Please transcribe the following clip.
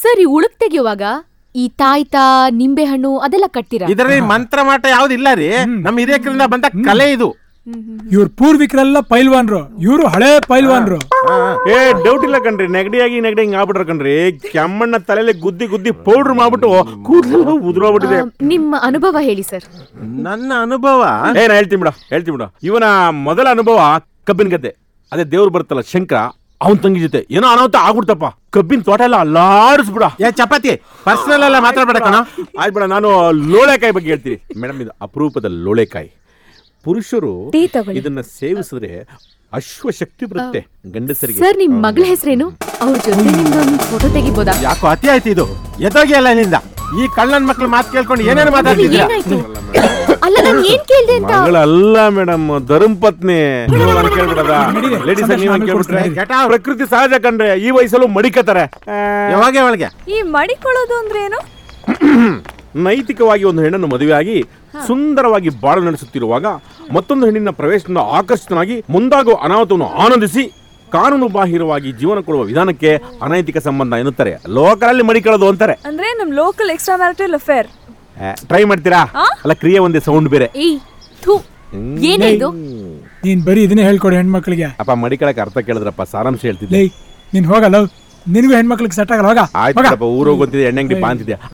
Sir ಈ ಉಳುಕ್ ತೆಗೆಯುವಾಗ ಈ ತಾಯ್ತ ನಿಂಬೆಹಣ್ಣು ಅದೆಲ್ಲ ಕಟ್ತೀರಾ ಇದರಲ್ಲಿ ಮಂತ್ರ ಮಾಟ ಯಾವ್ದಿಲ್ಲ ರೀ ನಮ್ಮ ಹಿರಿಯಕರಿಂದ ಬಂದ ಕಲೆ ಇದು ಇವ್ರ ಪೂರ್ವಿಕರೆಲ್ಲ ಪೈಲ್ವಾನ್ರು ಇವರು ಹಳೆ ಪೈಲ್ವಾನ್ರು ಏ ಡೌಟ್ ಇಲ್ಲ ಕಣ್ರಿ ನೆಗಡಿಯಾಗಿ ನೆಗಡಿ ಹಿಂಗ್ ಆಗ್ಬಿಟ್ರ ಕಣ್ರಿ ಕೆಮ್ಮಣ್ಣ ತಲೆಯಲ್ಲಿ ಗುದ್ದಿ ಗುದ್ದಿ ಪೌಡ್ರ್ ಮಾಡ್ಬಿಟ್ಟು ಕೂದಲೆಲ್ಲ ಉದುರೋಗ್ಬಿಟ್ಟಿದೆ ಆ, ನಿಮ್ಮ ಅನುಭವ ಹೇಳಿ ಸರ್ ನನ್ನ ಅನುಭವ ಏ ನಾ ಹೇಳ್ತೀನಿ ಬಿಡ ಹೇಳ್ತೀನಿ ಬಿಡ ಇವನ ಮೊದಲ ಅನುಭವ ಕಬ್ಬಿನ ಗದ್ದೆ ಅದೇ ದೇವ್ರು ಬರುತ್ತಲ್ಲ ಶಂಕರ ಅವನ್ ತಂಗಿ ಜೊತೆ ಏನೋ ಅನಾಹುತ ಆಗ್ಬಿಡ್ತಪ್ಪ ಕಬ್ಬಿನ ತೋಟ ಎಲ್ಲ ಅಲ್ಲಾಡಿಸ್ಬಿಡ ಏ ಚಪಾತಿ ಪರ್ಸನಲ್ ಎಲ್ಲ ಮಾತಾಡ್ಬೇಡ ಕಣ ಆಯ್ತು ಬಿಡ ನಾನು ಲೋಳೆಕಾಯಿ ಬಗ್ಗೆ ಹೇಳ್ತೀನಿ ಮೇಡಮ್ ಇದು ಅಪರೂಪದ ಲೋಳೆಕಾಯಿ ಪುರುಷರು ಟೀ ತಗೊಳ್ಳಿ. ಇದನ್ನ ಸೇವಿಸಿದ್ರೆ ಅಶ್ವಶಕ್ತಿ ಬರುತ್ತೆ ಗಂಡಸರಿಗೆ ಸರ್ ನಿಮ್ ಮಗಳ ಹೆಸರೇನು ಅವ್ರ ಜೊತೆ ನಿಮ್ದೊಂದು ಫೋಟೋ ತೆಗಿಬೋದಾ ಯಾಕೋ ಅತಿ ಆಯ್ತು ಇದು ಎದೋಗಿ ಅಲ್ಲ ಇಲ್ಲಿಂದ ಈ ಕಳ್ಳನ್ ಮಕ್ಳು ಮಾತು ಕೇಳ್ಕೊಂಡು ಏನೇನು ಮಾತಾಡ್ತಿದ್ದೀರಾ ಏನಾಯ್ತು ಅಲ್ಲ ನಾನು ಏನ್ ಕೇಳ್ದೆ ಅಂತ ಮಗಳಲ್ಲ ಮೇಡಮ್ ಧರ್ಮಪತ್ನಿ ನಾನು ಕೇಳ್ಬಿಡದ ನಡೀರಿ. ಲೇಡೀಸ್ ಸಂದೇಶ ನೀವು ಆಮೇಲೆ ಕೇಳ್ಬಿಟ್ರೆ ಕೊಡ್ತೀನಿ. Get out. ಪ್ರಕೃತಿ ಸಹಜ ಕಂಡ್ರೆ ಈ ವಯಸ್ಸಲ್ಲೂ ಮಡಿಕತಾರೆ ಆ, ಯಾವಾಗ ಒಳಗೆ ಈ ಮಡಿಕೊಳ್ಳೋದು ಅಂದ್ರೆ ಏನು ನೈತಿಕವಾಗಿ ಒಂದು ಹೆಣ್ಣನ್ನು ಮದುವೆಯಾಗಿ ಸುಂದರವಾಗಿ ಬಾಳು ನಡೆಸುತ್ತಿರುವಾಗ ಮತ್ತೊಂದು ಹೆಣ್ಣಿನ ಪ್ರವೇಶದಿಂದ ಆಕರ್ಷಿತನಾಗಿ ಮುಂದಾಗುವ ಅನಾಹುತವನ್ನು ಆನಂದಿಸಿ ಕಾನೂನು ಬಾಹಿರವಾಗಿ ಜೀವನ ಕೊಡುವ ವಿಧಾನಕ್ಕೆ ಅನೈತಿಕ ಸಂಬಂಧ ಎನ್ನುತ್ತಾರೆ ಲೋಕಲಲ್ಲಿ ಮಡಿಕೊಳ್ಳೋದು ಅಂತಾರೆ ಅಂದ್ರೆ ನಮ್ local extra marital affair try ಮಾಡ್ತೀರಾ ಅಲ್ಲ ಕ್ರಿಯೆ ಒಂದೇ ಸೌಂಡ್ ಬೇರೆ ಏಯ್ ಥೂ ಏನೇ ಇದು ನೀನ್ ಬರೀ ಇದನ್ನೇ ಹೇಳ್ಕೊಡು ಹೆಣ್ಮಕ್ಳಿಗೆ ಅಪ್ಪ ಮಡಿಕಳಕ್ಕೆ ಅರ್ಥ ಕೇಳಿದ್ರಪ್ಪ ಸಾರಾಂಶ ಹೇಳ್ತಿದ್ದೆ ಲೇ ನೀನ್ ಹೋಗಲ್ಲ ನಿನಗೂ ಹೆಣ್ಮಕ್ಳಿಗೆ ಸೆಟ್ ಆಗಲ್ಲ ಹೋಗ ಹೋಗ ಆಯ್ತು ಊರೋಗಿ ಗೊತ್ತಿದೆ ಎಣ್ಣೆ ಅಂಗಡಿ ಬಾಂತಿದೆ